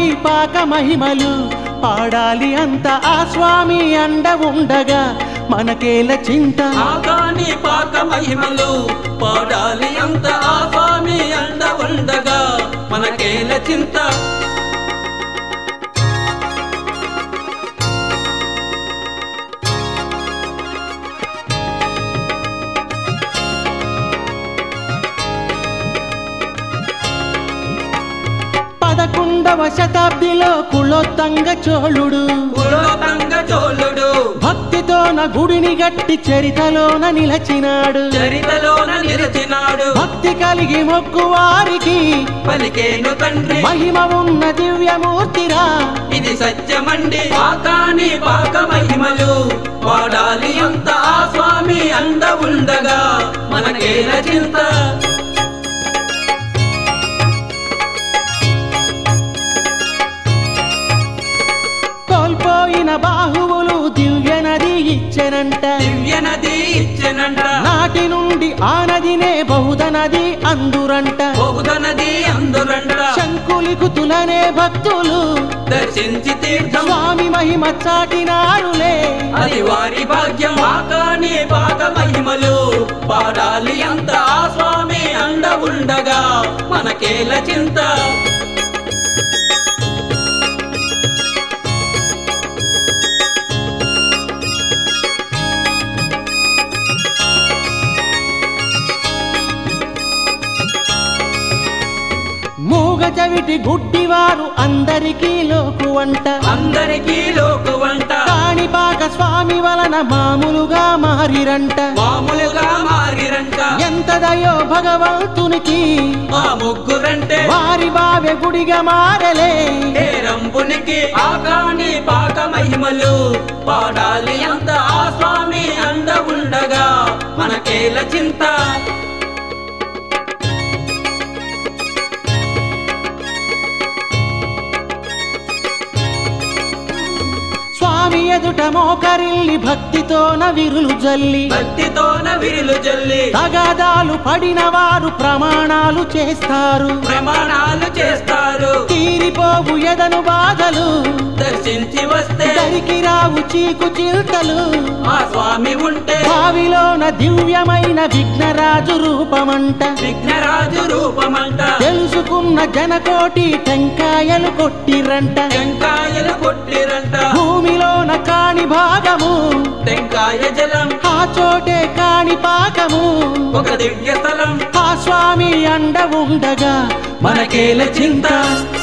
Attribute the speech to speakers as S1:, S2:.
S1: పాక మహిమలు పాడాలి అంత ఆ స్వామి అండ ఉండగా మనకేల చింత
S2: ఆగాని పాక మహిమలు పాడాలి అంత ఆ స్వామి అండ ఉండగా మనకేల చింత
S1: పదకొండవ శతాబ్దిలో కులోత్తంగ చోళుడు
S2: కులోతంగ చోళుడు
S1: భక్తితోన గుడిని గట్టి చరితలోన నిలచినాడు
S2: చరితలోన నిలిచినాడు
S1: భక్తి కలిగి మొక్కు వారికి
S2: పలికేను తండ్రి
S1: మహిమ ఉన్న దివ్యమూర్తిరా
S2: ఇది సత్యమండి పాకాని పాక మహిమలు వాడాలి అంత ఆ స్వామి అండ ఉండగా మనకేల చింత
S1: కోల్పోయిన బాహువులు దివ్య నది ఇచ్చెనంట
S2: దివ్య నది ఇచ్చెనంట
S1: నాటి నుండి ఆ నదినే బహుద నది అందురంట
S2: బహుద నది అందురంట
S1: శంకులికుతులనే భక్తులు
S2: దర్శించి తీర్థం
S1: స్వామి మహిమ చాటినారులే
S2: అది వారి భాగ్యం పాకాని పాక మహిమలు పాడాలి అంత ఆ స్వామి అండ ఉండగా మనకేల చింత
S1: మూగ చవిటి గుడ్డివారు అందరికీ లోకు వంట
S2: అందరికీ లోకు వంట
S1: కాణిపాక స్వామి వలన మామూలుగా మారిరంట
S2: మామూలుగా మారిరంట
S1: ఎంత దయో భగవంతునికి
S2: ఆ ముగ్గురంటే
S1: వారి బావె గుడిగా మారలే
S2: ఏ రంపునికి ఆకాని పాక మహిమలు పాడాలి అంత ఆ స్వామి అండ ఉండగా మనకేల చింత
S1: స్వామి ఎదుట మోకరిల్లి భక్తితోన విరులు జల్లి
S2: భక్తితోన విరులు జల్లి
S1: తగాదాలు పడిన వారు ప్రమాణాలు చేస్తారు
S2: ప్రమాణాలు చేస్తారు
S1: తీరిపోవు ఎదను బాధలు
S2: దర్శించి వస్తే
S1: దరికి రావు చీకు చిల్తలు
S2: ఆ స్వామి ఉంటే
S1: భావిలోన దివ్యమైన విఘ్నరాజు రూపమంట
S2: విఘ్నరాజు రూపమంట
S1: తెలుసుకున్న జనకోటి టెంకాయలు కొట్టిరంట
S2: టెంకాయలు కొట్టిరంట
S1: భూమిలోన కాని భాగము
S2: టెంకాయ జలం
S1: ఆ చోటే కాని పాకము
S2: ఒక దివ్య స్థలం
S1: ఆ స్వామి అండ ఉండగా మనకేల చింత